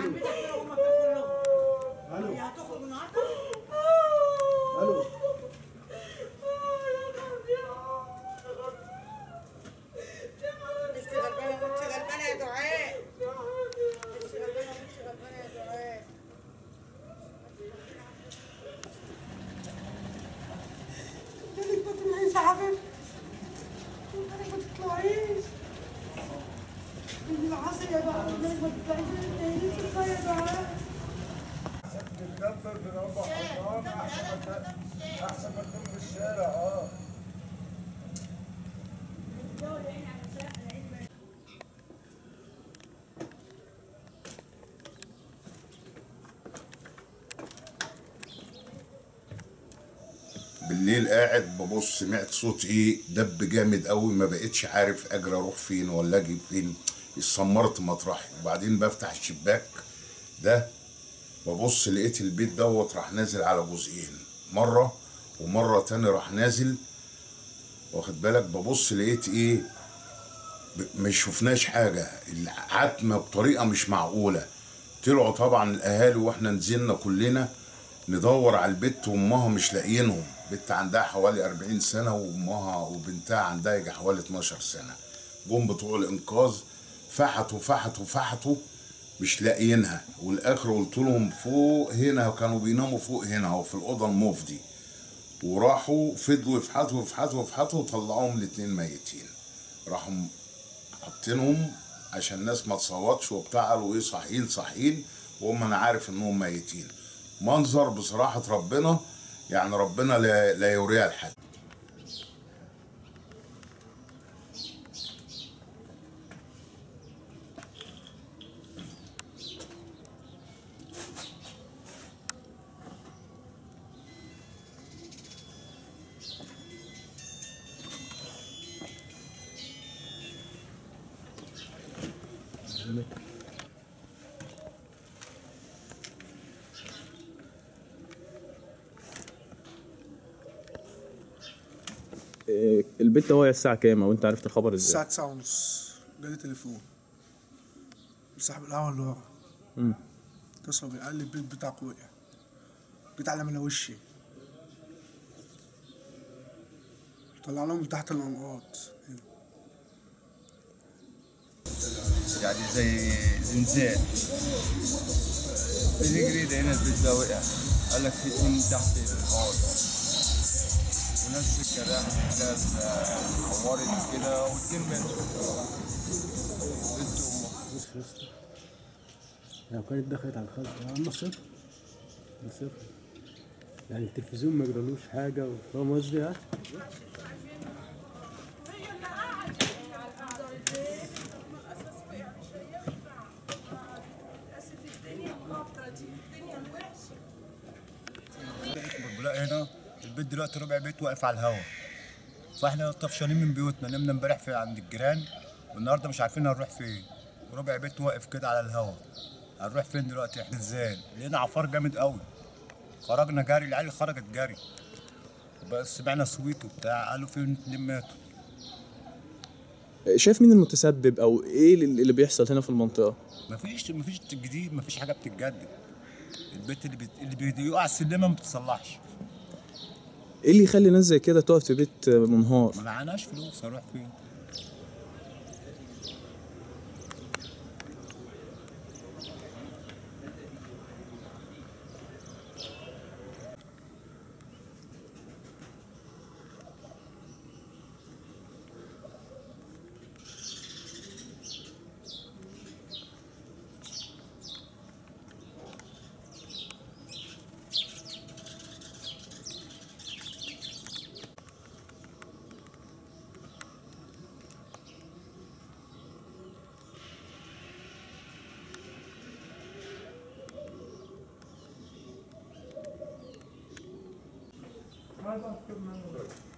الو هتخرج النهارده؟ الو انت غلبانه وانت غلبانه يا دعاء انت غلبانه وانت غلبانه يا دعاء مالك ما تطلعيش يا حبيبتي مالك ما تطلعيش من العصر يا دعاء مالك ما تطلعيش انت يا دعاء بتكبر بربع حضان احسن ما ت- احسن ما تكون في الشارع اه بالليل قاعد ببص سمعت صوت ايه دب جامد قوي ما بقتش عارف اجري اروح فين ولا اجي فين اتسمرت مطرحي وبعدين بفتح الشباك ده ببص لقيت البيت دوت راح نازل على جزئين مرة ومرة تاني راح نازل واخد بالك ببص لقيت ايه ب- ما شفناش حاجة العتمة بطريقة مش معقولة طلعوا طبعا الاهالي واحنا نزلنا كلنا ندور على البت وامها مش لاقيينهم بنت عندها حوالي 40 سنه وامها وبنتها عندها يجي حوالي 12 سنه جم بتوع الانقاذ فحتوا فحتوا فحتوا مش لاقيينها والاخر قلت لهم فوق هنا كانوا بيناموا فوق هنا اهو في الاوضه الموف دي وراحوا فضلوا يفحتوا يفحتوا يفحتوا وطلعوهم الاتنين ميتين راحوا حاطينهم عشان الناس ما تصوتش وبتاع قالوا ايه صاحيين صاحيين وهم انا عارف انهم ميتين منظر بصراحة ربنا يعني ربنا لا, لا يوريها لحد إيه، البيت ده وقع الساعة كام او انت عرفت الخبر ازاي؟ الساعة تسعة ونص جالي تليفون صاحب القهوة اللي ورا مم. اتصل بي قال لي البيت بتاعك وقع جيت على من وشي طلع لهم من تحت الانقاض هنا. يعني زي زنزان بنجري لقينا البيت ده وقع قال لك في اتنين تحت الارض ونفس الكلام كانت عورت كده واتنين ماتوا بنت وامها بص يا اسطى لو كانت دخلت على الخلق يا عم صفر صفر يعني التلفزيون ما جرالوش حاجة فاهم قصدي ها؟ بقى هنا البيت دلوقتي ربع بيت واقف على الهوا فاحنا طفشانين من بيوتنا نمنا امبارح في عند الجيران والنهارده مش عارفين هنروح فين وربع بيت واقف كده على الهوا هنروح فين دلوقتي احنا ازاي لقينا عفار جامد قوي خرجنا جري العيال خرجت جري بس سمعنا صويت وبتاع قالوا في اتنين ماتوا شايف مين المتسبب او ايه اللي اللي بيحصل هنا في المنطقة؟ مفيش مفيش جديد مفيش حاجه بتتجدد البيت اللي بت... اللي بيقع السلمه ما بتتصلحش ايه اللي يخلي ناس زي كده تقف في بيت منهار؟ ما معناش فلوس هنروح فين هذا كل ما